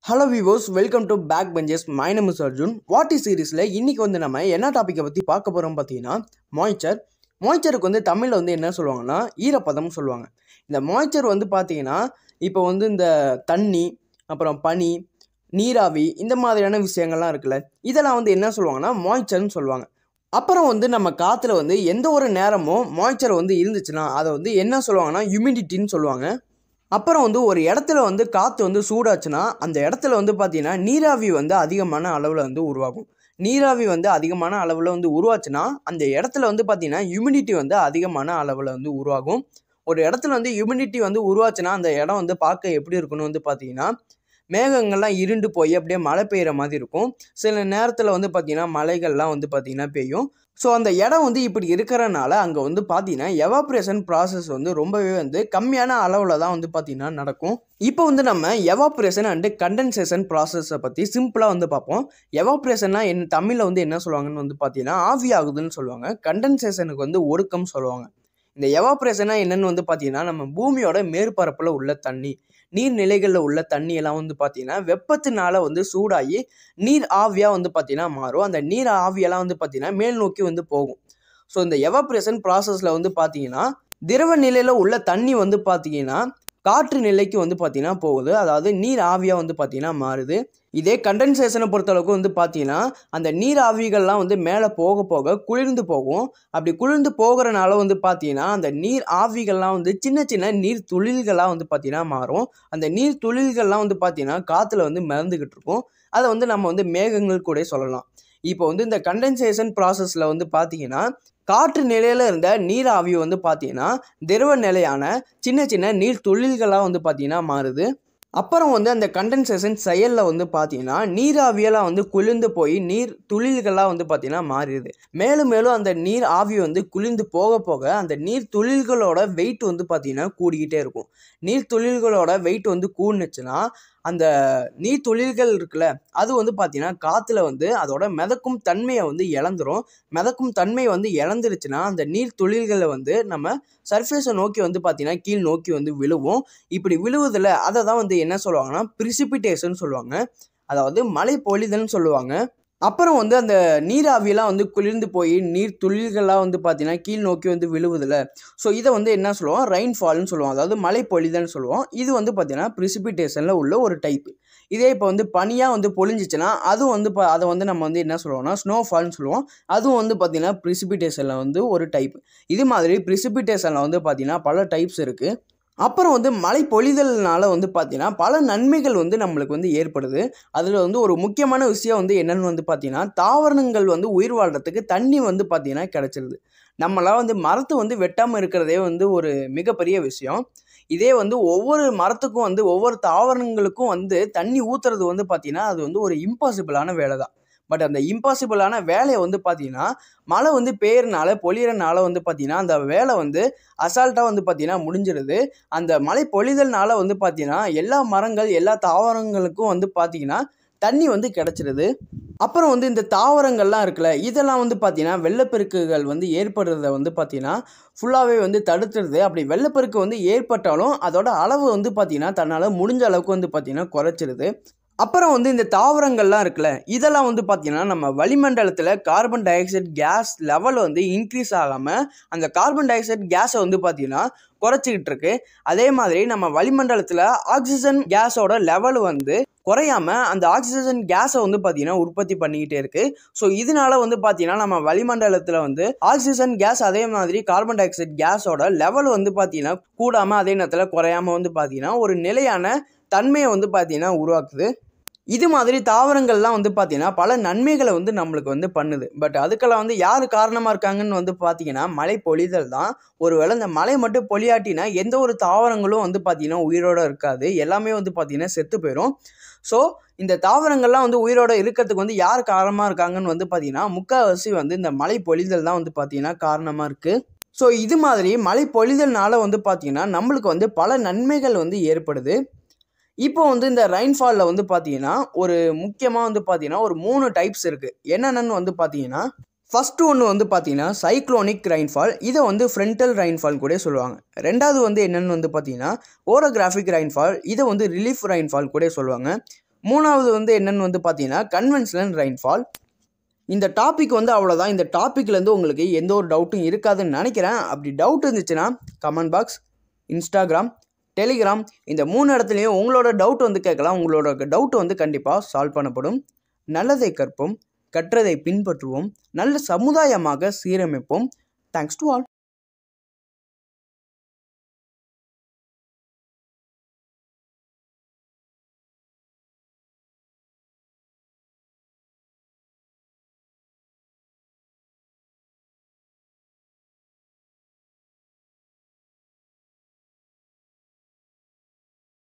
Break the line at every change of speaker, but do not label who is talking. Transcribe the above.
hello viewers welcome to back benches my name is Arjun what is சீரீஸில் இன்றைக்கி வந்து நம்ம என்ன டாப்பிக்கை பற்றி பார்க்க போகிறோம் பார்த்தீங்கன்னா மாய்ச்சர் மாய்ச்சருக்கு வந்து தமிழில் வந்து என்ன சொல்லுவாங்கன்னா ஈரப்பதம் சொல்லுவாங்க இந்த மாய்ச்சர் வந்து பார்த்தீங்கன்னா இப்போ வந்து இந்த தண்ணி அப்புறம் பனி நீராவி இந்த மாதிரியான விஷயங்கள்லாம் இருக்குல்ல இதெல்லாம் வந்து என்ன சொல்லுவாங்கன்னா மாய்ச்சர்னு சொல்லுவாங்க அப்புறம் வந்து நம்ம காற்றுல வந்து எந்த ஒரு நேரமும் மாய்ச்சர் வந்து இருந்துச்சுன்னா அதை வந்து என்ன சொல்லுவாங்கன்னா ஹியூமிடிட்டின்னு சொல்லுவாங்க அப்புறம் வந்து ஒரு இடத்துல வந்து காற்று வந்து சூடாச்சுன்னா அந்த இடத்துல வந்து பார்த்திங்கன்னா நீராவி வந்து அதிகமான அளவில் வந்து உருவாகும் நீராவி வந்து அதிகமான அளவில் வந்து உருவாச்சுன்னா அந்த இடத்துல வந்து பார்த்திங்கன்னா ஹியூமிடிட்டி வந்து அதிகமான அளவில் வந்து உருவாகும் ஒரு இடத்துல வந்து ஹியூமிடிட்டி வந்து உருவாச்சுன்னா அந்த இடம் வந்து பார்க்க எப்படி இருக்குன்னு வந்து பார்த்தீங்கன்னா மேகங்கள்லாம் இருண்டு போய் அப்படியே மழை பெய்கிற மாதிரி இருக்கும் சில நேரத்தில் வந்து பார்த்திங்கன்னா மலைகள்லாம் வந்து பார்த்திங்கன்னா பெய்யும் ஸோ அந்த இடம் வந்து இப்படி இருக்கிறனால அங்கே வந்து பார்த்தீங்கன்னா எவாப்ரேஷன் ப்ராசஸ் வந்து ரொம்பவே வந்து கம்மியான அளவில் தான் வந்து பார்த்தீங்கன்னா நடக்கும் இப்போ வந்து நம்ம எவாப்ரேஷன் அண்டு கண்டென்சேஷன் ப்ராசஸை பற்றி சிம்பிளாக வந்து பார்ப்போம் எவாப்ரேஷன்னா என்ன தமிழில் வந்து என்ன சொல்லுவாங்கன்னு வந்து பார்த்தீங்கன்னா ஆவி ஆகுதுன்னு சொல்லுவாங்க கண்டென்சேஷனுக்கு வந்து ஒடுக்கம் சொல்லுவாங்க இந்த எவாப்ரேஷனா என்னன்னு வந்து பார்த்தீங்கன்னா நம்ம பூமியோட மேற்பரப்பில் உள்ள தண்ணி நீர்நிலைகளில் உள்ள தண்ணியெல்லாம் வந்து பார்த்தீங்கன்னா வெப்பத்தினால வந்து சூடாகி நீர் ஆவியாக வந்து பார்த்தீங்கன்னா மாறும் அந்த நீர் ஆவியெல்லாம் வந்து பார்த்தீங்கன்னா மேல் நோக்கி வந்து போகும் ஸோ இந்த எவாப்ரேஷன் ப்ராசஸில் வந்து பார்த்தீங்கன்னா திரவ நிலையில் உள்ள தண்ணி வந்து பார்த்தீங்கன்னா காற்று நிலைக்கு வந்து பார்த்தீங்கன்னா போகுது அதாவது நீர் ஆவியாக வந்து பார்த்தீங்கன்னா மாறுது இதே கண்டென்சேஷனை பொறுத்தளவுக்கு வந்து பார்த்தீங்கன்னா அந்த நீர் ஆவிகள்லாம் வந்து மேலே போக போக குளிர்ந்து போகும் அப்படி குளிர்ந்து போகிறனால வந்து பார்த்தீங்கன்னா அந்த நீர் ஆவிகள்லாம் வந்து சின்ன சின்ன நீர் துளில்களாக வந்து பார்த்தீங்கன்னா மாறும் அந்த நீர் துளில்கள்லாம் வந்து பார்த்தீங்கன்னா காற்றுல வந்து மிதந்துக்கிட்டு இருக்கும் அதை வந்து நம்ம வந்து மேகங்கள் கூட சொல்லலாம் இப்போ வந்து இந்த கண்டென்சேஷன் ப்ராசஸில் வந்து பார்த்தீங்கன்னா காற்று நிலையில் இருந்த நீர் ஆவி வந்து பார்த்தீங்கன்னா திரவ நிலையான சின்ன சின்ன நீர் துளில்களாக வந்து பார்த்தீங்கன்னா மாறுது அப்புறம் வந்து அந்த கண்டென்சேஷன் செயலில் வந்து பார்த்தீங்கன்னா நீராவியெல்லாம் வந்து குளிர்ந்து போய் நீர் துளில்களாக வந்து பார்த்தீங்கன்னா மாறிடுது மேலும் மேலும் அந்த நீர் ஆவி வந்து குளிர்ந்து போக போக அந்த நீர் துளில்களோட வெயிட் வந்து பார்த்தீங்கன்னா கூடிக்கிட்டே இருக்கும் நீர் துளில்களோட வெயிட் வந்து கூடுனுச்சுன்னா அந்த நீர் துளில்கள் இருக்குல்ல அது வந்து பார்த்தீங்கன்னா காற்றுல வந்து அதோட மிதக்கும் தன்மையை வந்து இழந்துரும் மிதக்கும் தன்மை வந்து இழந்துருச்சுன்னா அந்த நீர் துளில்களை வந்து நம்ம சர்ஃபேஸை நோக்கி வந்து பார்த்தீங்கன்னா கீழ் நோக்கி வந்து விழுவும் இப்படி விழுவதில் அதை தான் வந்து என்ன சொல்லுவாங்கன்னா ப்ரிசிபிட்டேஷன் சொல்லுவாங்க அதாவது மழை பொழிதல்னு சொல்லுவாங்க அப்புறம் வந்து அந்த நீராவியெல்லாம் வந்து குளிர்ந்து போய் நீர் துளிர்களாக வந்து பார்த்தீங்கன்னா கீழ் நோக்கி வந்து விழுவுதில்ல ஸோ இதை வந்து என்ன சொல்லுவோம் ரெயின்ஃபால்னு சொல்லுவோம் அதாவது மழை பொழிதல்னு சொல்லுவோம் இது வந்து பார்த்தீங்கன்னா ப்ரிசிபிட்டேஷனில் உள்ள ஒரு டைப் இதே இப்போ வந்து பனியாக வந்து பொழிஞ்சிச்சுன்னா அதுவும் வந்து இப்போ அதை வந்து நம்ம வந்து என்ன சொல்லுவோம்னா ஸ்னோஃபால்னு சொல்லுவோம் அதுவும் வந்து பார்த்திங்கன்னா ப்ரிசிபிட்டேஷனில் வந்து ஒரு டைப் இது மாதிரி ப்ரிசிபிட்டேஷனில் வந்து பார்த்திங்கன்னா பல டைப்ஸ் இருக்குது அப்புறம் வந்து மழை பொழிதல்னால வந்து பார்த்தீங்கன்னா பல நன்மைகள் வந்து நம்மளுக்கு வந்து ஏற்படுது அதில் வந்து ஒரு முக்கியமான விஷயம் வந்து என்னென்னு வந்து பார்த்தீங்கன்னா தாவரங்கள் வந்து உயிர் வாழ்கிறதுக்கு தண்ணி வந்து பார்த்தீங்கன்னா கிடச்சிருது நம்மளாம் வந்து மரத்தை வந்து வெட்டாமல் இருக்கிறதே வந்து ஒரு மிகப்பெரிய விஷயம் இதே வந்து ஒவ்வொரு மரத்துக்கும் வந்து ஒவ்வொரு தாவரங்களுக்கும் வந்து தண்ணி ஊற்றுறது வந்து பார்த்திங்கன்னா அது வந்து ஒரு இம்பாசிபிளான வேலை தான் பட் அந்த இம்பாசிபிளான வேலையை வந்து பார்த்தீங்கன்னா மழை வந்து பெய்யறனால பொழியறனால வந்து பார்த்தீங்கன்னா அந்த வேலை வந்து அசால்ட்டாக வந்து பார்த்தீங்கன்னா முடிஞ்சிருது அந்த மழை பொழிதல்னால வந்து பார்த்தீங்கன்னா எல்லா மரங்கள் எல்லா தாவரங்களுக்கும் வந்து பார்த்தீங்கன்னா தண்ணி வந்து கிடச்சிருது அப்புறம் வந்து இந்த தாவரங்கள்லாம் இருக்குல்ல இதெல்லாம் வந்து பார்த்தீங்கன்னா வெள்ளப்பெருக்குகள் வந்து ஏற்படுறத வந்து பார்த்தீங்கன்னா ஃபுல்லாகவே வந்து தடுத்துருது அப்படி வெள்ளப்பெருக்கு வந்து ஏற்பட்டாலும் அதோட அளவு வந்து பார்த்தீங்கன்னா தன்னால் முடிஞ்ச அளவுக்கு வந்து பார்த்தீங்கன்னா குறைச்சிருது அப்புறம் வந்து இந்த தாவரங்கள்லாம் இருக்குல்ல இதெல்லாம் வந்து பார்த்தீங்கன்னா நம்ம வளிமண்டலத்தில் carbon dioxide gas level வந்து இன்க்ரீஸ் ஆகாமல் அந்த கார்பன் டை ஆக்சைடு கேஸை வந்து பார்த்தீங்கன்னா குறைச்சிக்கிட்டு இருக்கு அதே மாதிரி நம்ம வளிமண்டலத்தில் ஆக்சிஜன் கேஸோட லெவல் வந்து குறையாம அந்த ஆக்சிஜன் கேஸை வந்து பார்த்தீங்கன்னா உற்பத்தி பண்ணிக்கிட்டே இருக்கு ஸோ இதனால வந்து பார்த்தீங்கன்னா நம்ம வளிமண்டலத்தில் வந்து ஆக்சிஜன் கேஸ் அதே மாதிரி கார்பன் டை ஆக்சைடு கேஸோட லெவல் வந்து பார்த்தீங்கன்னா கூடாமல் அதே நேரத்தில் குறையாம வந்து பார்த்தீங்கன்னா ஒரு நிலையான தன்மையை வந்து பார்த்தீங்கன்னா உருவாக்குது இது மாதிரி தாவரங்கள்லாம் வந்து பார்த்தீங்கன்னா பல நன்மைகளை வந்து நம்மளுக்கு வந்து பண்ணுது பட் அதுக்கெல்லாம் வந்து யார் காரணமாக இருக்காங்கன்னு வந்து பார்த்தீங்கன்னா மழை பொழிதல் தான் ஒருவேளை இந்த மழை மட்டும் பொழியாட்டினா எந்த ஒரு தாவரங்களும் வந்து பார்த்தீங்கன்னா உயிரோடு இருக்காது எல்லாமே வந்து பார்த்தீங்கன்னா செத்து போயிடும் ஸோ இந்த தாவரங்கள்லாம் வந்து உயிரோட இருக்கிறதுக்கு வந்து யார் காரணமாக இருக்காங்கன்னு வந்து பார்த்தீங்கன்னா முக்கால்வாசி வந்து இந்த மழை பொழிதல் தான் வந்து பார்த்தீங்கன்னா காரணமாக இருக்குது ஸோ இது மாதிரி மழை பொழிதல்னால வந்து பார்த்தீங்கன்னா நம்மளுக்கு வந்து பல நன்மைகள் வந்து ஏற்படுது இப்போ வந்து இந்த ரெயின்ஃபாலில் வந்து பார்த்தீங்கன்னா ஒரு முக்கியமாக வந்து பார்த்தீங்கன்னா ஒரு மூணு டைப்ஸ் இருக்குது என்னென்னு வந்து பார்த்தீங்கன்னா ஃபஸ்ட்டு ஒன்று வந்து பார்த்தீங்கன்னா சைக்ளோனிக் ரெயின்ஃபால் இதை வந்து ஃப்ரண்டல் ரெயின்ஃபால் கூட சொல்லுவாங்க ரெண்டாவது வந்து என்னென்னு வந்து பார்த்தீங்கன்னா ஓரோகிராஃபிக் ரெயின்ஃபால் இதை வந்து ரிலீஃப் ரெயின்ஃபால் கூட சொல்லுவாங்க மூணாவது வந்து என்னன்னு வந்து பார்த்தீங்கன்னா கன்வென்ஷனல் ரெயின்ஃபால் இந்த டாபிக் வந்து அவ்வளோதான் இந்த டாப்பிக்லேருந்து உங்களுக்கு எந்த ஒரு டவுட்டும் இருக்காதுன்னு நினைக்கிறேன் அப்படி டவுட் இருந்துச்சுன்னா கமெண்ட் பாக்ஸ் இன்ஸ்டாகிராம் டெலிகிராம் இந்த மூணு இடத்துலையும் உங்களோட டவுட் வந்து கேட்கலாம் உங்களோட டவுட் வந்து கண்டிப்பாக சால்வ் பண்ணப்படும் நல்லதை கற்போம் கற்றதை பின்பற்றுவோம் நல்ல சமுதாயமாக சீரமைப்போம் தேங்க்ஸ் டு ஆல்